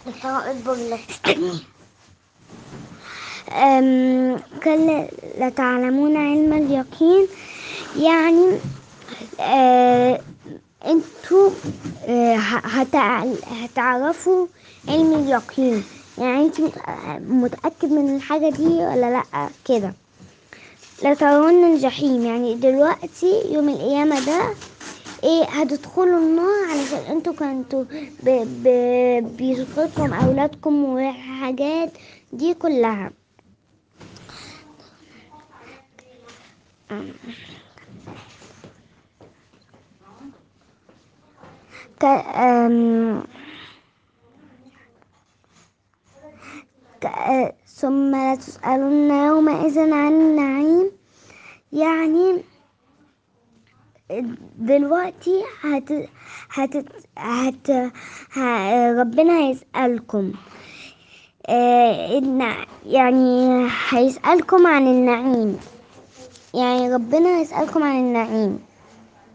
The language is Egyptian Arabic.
الله أكبر لك أم، كلا لتعلمون علم اليقين يعني آه انتوا آه ه- هتع- هتعرفوا علم اليقين يعني انت متأكد من الحاجة دي ولا لأ كده لترون الجحيم يعني دلوقتي يوم القيامة ده ايه هتدخلوا النار علشان انتوا كنتوا ب... ب... بيشغلكم اولادكم وحاجات دي كلها ك... أم... ك... آه، ثم لتسألن يومئذ عن النعيم يعني دلوقتي هت... هت... هت... ه... ربنا هيسألكم آه، النع... يعني هيسألكم عن النعيم يعني ربنا هيسألكم عن النعيم